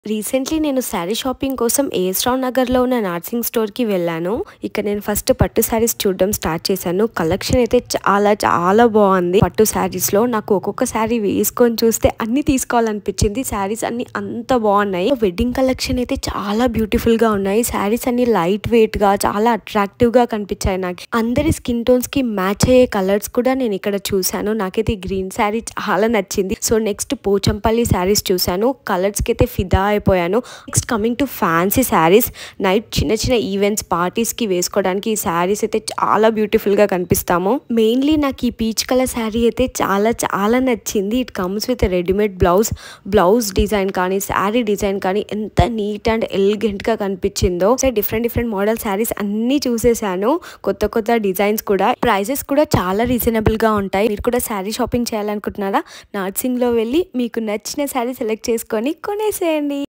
recently నేను sari shopping కోసం ఏస్రావ్ నగర్లో ఉన్న నార్సింగ్ స్టోర్కి వెళ్ళాను ఇక్కడ నేను ఫస్ట్ పట్టు శారీస్ చూడడం స్టార్ట్ చేశాను కలెక్షన్ అయితే చాలా చాలా బాగుంది పట్టు శారీస్ లో నాకు ఒక్కొక్క శారీ వేసుకొని చూస్తే అన్ని తీసుకోవాలనిపించింది శారీస్ అన్ని అంత బాగున్నాయి వెడ్డింగ్ కలెక్షన్ అయితే చాలా బ్యూటిఫుల్ గా ఉన్నాయి శారీస్ అన్ని లైట్ వెయిట్ గా చాలా అట్రాక్టివ్ గా కనిపించాయి నాకు అందరి స్కిన్ టోన్స్ కి మ్యాచ్ అయ్యే కలర్స్ కూడా నేను ఇక్కడ చూశాను నాకైతే గ్రీన్ శారీ చాలా నచ్చింది సో నెక్స్ట్ పోచంపల్లి శారీస్ చూశాను కలర్స్ కి అయితే ఫిదా అయిపోయాను next coming to fancy saris night చిన్న చిన్న ఈవెంట్స్ పార్టీస్ కి వేసుకోవడానికి ఈ శారీస్ అయితే చాలా బ్యూటిఫుల్ గా కనిపిస్తాము మెయిన్లీ నాకు ఈ పీచ్ కలర్ శారీ అయితే చాలా చాలా నచ్చింది it comes with readymade blouse blouse design కానీ శారీ డిజైన్ కానీ ఎంత నీట్ అండ్ ఎలిగెంట్ గా కనిపించిందో డిఫరెంట్ డిఫరెంట్ మోడల్ శారీస్ అన్ని చూసేసాను కొత్త కొత్త డిజైన్స్ కూడా ప్రైజెస్ కూడా చాలా రీజనబుల్ గా ఉంటాయి మీరు కూడా శారీ షాపింగ్ చేయాలనుకుంటున్నారా నార్సింగ్ లో వెళ్ళి మీకు నచ్చిన శారీ సెలెక్ట్ చేసుకొని కొనేసేయండి